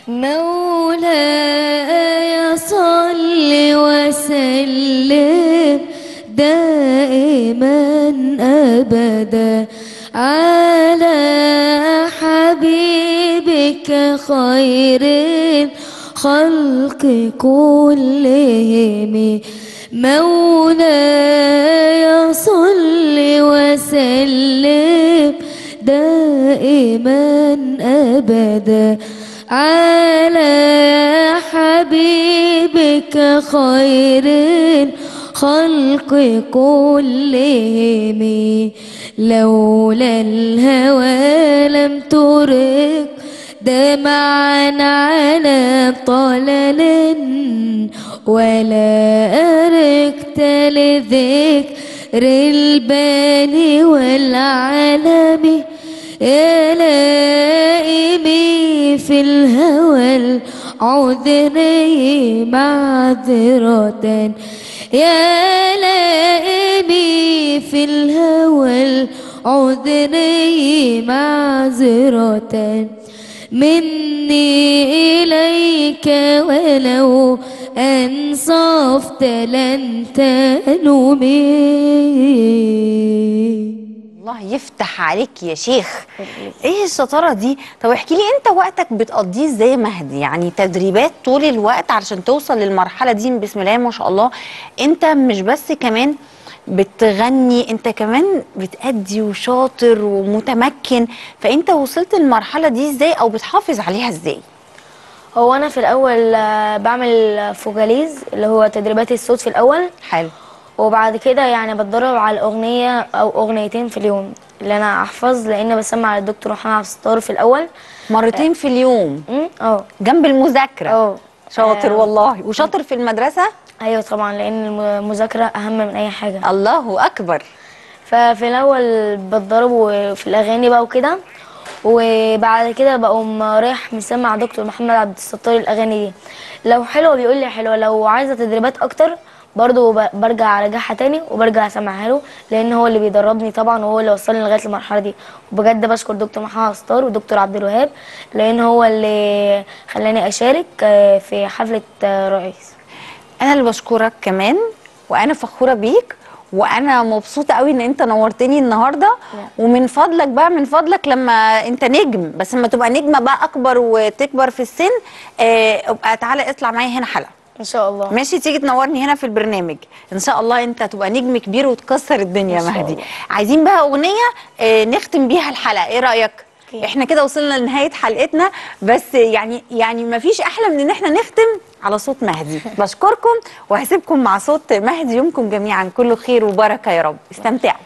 مولاي صل وسلم دائما أبدا على حبيبك خير الخلق كلهم مولاي صل وسلم دائما أبدا على حبيبك خير الخلق كلهم لولا الهوى لم ترك دمعا على طلل ولا أركت لذكر البال والعالم يا لائمي في الهوى العذري معذرة يا لائمي في الهوى العذري معذرة مني إليك ولو أنصفت لن تلومي الله يفتح عليك يا شيخ ايه الشطاره دي طب احكي لي انت وقتك بتقضيه ازاي يا مهدي يعني تدريبات طول الوقت علشان توصل للمرحله دي بسم الله ما شاء الله انت مش بس كمان بتغني انت كمان بتأدي وشاطر ومتمكن فانت وصلت للمرحله دي ازاي او بتحافظ عليها ازاي هو انا في الاول آه، بعمل فوكاليز اللي هو تدريبات الصوت في الاول حلو وبعد كده يعني بتدرب على الاغنيه او اغنيتين في اليوم اللي انا احفظ لان بسمع على الدكتور محمد عبد الستار في الاول مرتين في اليوم أمم، اه جنب المذاكره اه شاطر آه، والله وشاطر في المدرسه ايوه طبعا لان المذاكره اهم من اي حاجه الله اكبر ففي الاول بتدرب في الاغاني بقى وكده وبعد كده بقوم رايح مسمع دكتور محمد عبد الستار الاغاني دي لو حلوه بيقول لي حلوه لو عايزه تدريبات اكتر برضه ب- برجع اراجعها تاني وبرجع اسمعها له لان هو اللي بيدربني طبعا وهو اللي وصلني لغايه المرحله دي وبجد بشكر دكتور محمد عبد الستار ودكتور عبد الوهاب لان هو اللي خلاني اشارك آه، في حفله آه، رئيس انا اللي بشكرك كمان وانا فخوره بيك وانا مبسوطه قوي ان انت نورتني النهارده ومن فضلك بقى من فضلك لما انت نجم بس لما تبقى نجمه بقى اكبر وتكبر في السن آه، ابقى تعالى اطلع معايا هنا حلقه ان شاء الله ماشي تيجي تنورني هنا في البرنامج ان شاء الله انت تبقى نجم كبير وتكسر الدنيا يا إن شاء مهدي الله. عايزين بقى اغنيه آه، نختم بيها الحلقه ايه رايك أوكي. احنا كده وصلنا لنهايه حلقتنا بس يعني يعني ما فيش احلى من ان احنا نختم على صوت مهدي بشكركم وهسيبكم مع صوت مهدي يومكم جميعا كله خير وبركه يا رب استمتعوا